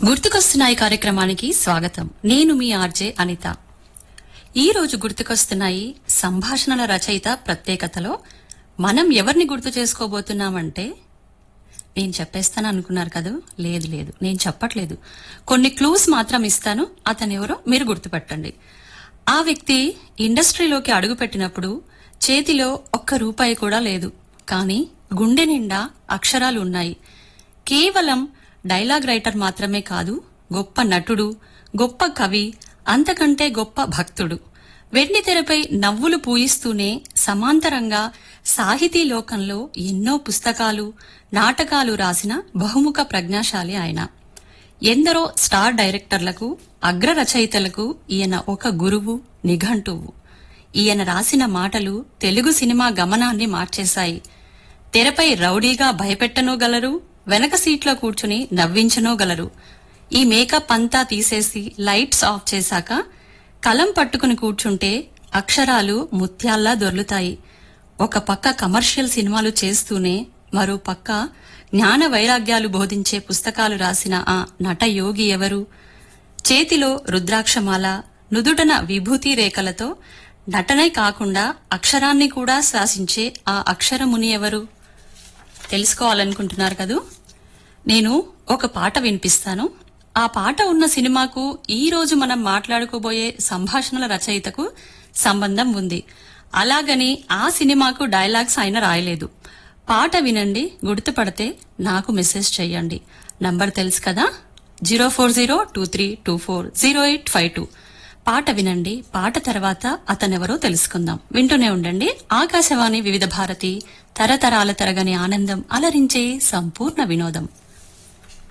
గుర్తుకొస్తున్నాయి కార్యక్రమానికి స్వాగతం నేను మీ ఆర్జే అనిత ఈ రోజు గుర్తుకొస్తున్నాయి సంభాషణల రచయిత ప్రత్యేకతలో మనం ఎవరిని గుర్తు చేసుకోబోతున్నామంటే నేను చెప్పేస్తాను అనుకున్నారు కదా లేదు లేదు నేను చెప్పట్లేదు కొన్ని క్లూస్ మాత్రం ఇస్తాను అతను ఎవరో మీరు గుర్తుపట్టండి ఆ వ్యక్తి ఇండస్ట్రీలోకి అడుగుపెట్టినప్పుడు చేతిలో ఒక్క రూపాయి కూడా లేదు కానీ గుండె నిండా అక్షరాలు ఉన్నాయి కేవలం డైలాగ్ రైటర్ మాత్రమే కాదు గొప్ప నటుడు గొప్ప కవి అంతకంటే గొప్ప భక్తుడు వెండి తెరపై నవ్వులు పూయిస్తూనే సమాంతరంగా సాహితీ లోకంలో ఎన్నో పుస్తకాలు నాటకాలు రాసిన బహుముఖ ప్రజ్ఞాశాలి ఆయన ఎందరో స్టార్ డైరెక్టర్లకు అగ్ర రచయితలకు ఈయన ఒక గురువు నిఘంటువు ఈయన రాసిన మాటలు తెలుగు సినిమా గమనాన్ని మార్చేశాయి తెరపై రౌడీగా భయపెట్టనోగలరు వెనక సీట్లో కూర్చుని నవ్వించనోగలరు ఈ మేకప్ అంతా తీసేసి లైట్స్ ఆఫ్ చేశాక కలం పట్టుకుని కూర్చుంటే అక్షరాలు ముత్యాల్లా దొర్లుతాయి ఒక పక్క కమర్షియల్ సినిమాలు చేస్తూనే మరో పక్క జ్ఞాన వైరాగ్యాలు బోధించే పుస్తకాలు రాసిన ఆ నట యోగి ఎవరు చేతిలో రుద్రాక్షమాల నుదుటన విభూతి రేఖలతో నటనే కాకుండా అక్షరాన్ని కూడా శాసించే ఆ అక్షరముని ఎవరు తెలుసుకోవాలనుకుంటున్నారు కదూ నేను ఒక పాట వినిపిస్తాను ఆ పాట ఉన్న సినిమాకు ఈ రోజు మనం మాట్లాడుకోబోయే సంభాషణల రచయితకు సంబంధం ఉంది అలాగని ఆ సినిమాకు డైలాగ్స్ ఆయన రాయలేదు పాట వినండి గుర్తుపడితే నాకు మెసేజ్ చేయండి నంబర్ తెలుసు కదా zero four zero two three two four zero eight five two పాట వినండి పాట తర్వాత అతనెవరో తెలుసుకుందాం వింటూనే ఉండండి ఆకాశవాణి వివిధ భారతి తరతరాల తరగని ఆనందం అలరించే సంపూర్ణ వినోదం